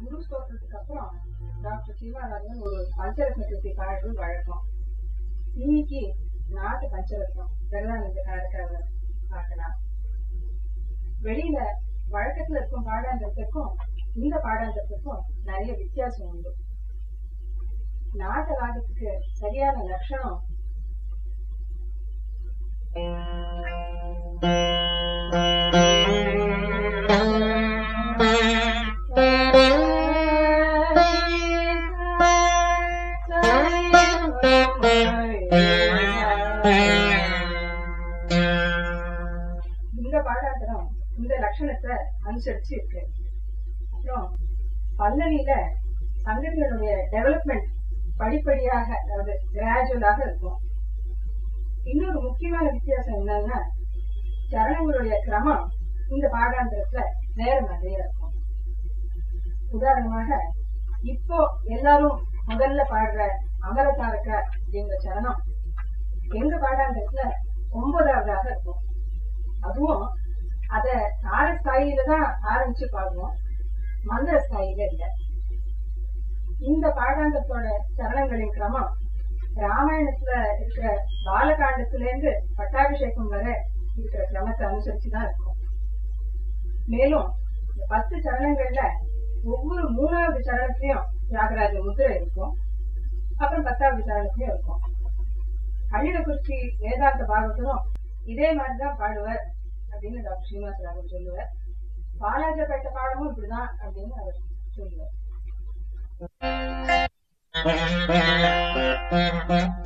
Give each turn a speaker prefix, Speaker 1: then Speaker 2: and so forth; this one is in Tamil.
Speaker 1: குரு ஸ்தோத்திரத்துக்கு அப்புறம் டாக்டர் சீவாராதன் ஒரு பஞ்சரத்ன கிருதி பாடுறது வழக்கம் இன்னைக்கு நாட்டு பஞ்சரத்னம் பிரதானந்த காரக்காரர் பார்க்கலாம் வெளியில வழக்கத்துல இருக்கும் பாடாந்தத்துக்கும் இந்த பாடாந்தத்துக்கும் நிறைய வித்தியாசம் உண்டு நாட்டு ராகத்துக்கு சரியான லட்சணம் இந்த பாடாந்தரம் இந்த லட்சணத்தை அனுசரிச்சு இருக்கு அப்புறம் பல்லவியில சங்கதிகளுடைய டெவலப்மெண்ட் படிப்படியாக அதாவது கிராஜுவலாக இருக்கும் இன்னொரு முக்கியமான வித்தியாசம் என்னன்னா சரணங்களுடைய கிரமம் இந்த பாடாந்திரத்துல வேற மாதிரியா இருக்கும் உதாரணமாக இப்போ எல்லாரும் முதல்ல பாடுற அமரதாரக அப்படிங்கிற சரணம் எங்க பாடாந்திரத்துல ஒன்பதாவதாக இருக்கும் அதுவும் அத தார ஸ்தாயில தான் ஆரம்பிச்சு பாடுவோம் மந்திர ஸ்தாயில இல்ல இந்த பாடாந்தத்தோட சரணங்களின் கிரமம் ராமாயணத்துல இருக்கிற பாலகாண்டத்துல இருந்து பட்டாபிஷேகம் வரை இருக்கிற கிரமத்தை அனுசரிச்சுதான் இருக்கும் மேலும் இந்த பத்து சரணங்கள்ல ஒவ்வொரு மூணாவது சரணத்திலையும் தியாகராஜ முத்திரை இருக்கும் அப்புறம் பத்தாவது சரணத்திலையும் இருக்கும் அள்ளிடக்குறிச்சி வேதாந்த பாகவதனும் இதே மாதிரிதான் பாடுவார் அப்படின்னு டாக்டர் ஸ்ரீனிவாச ராகவன் சொல்லுவார் பாலாஜப்பேட்டை பாடமும் இப்படிதான் அப்படின்னு அவர் சொல்லுவார்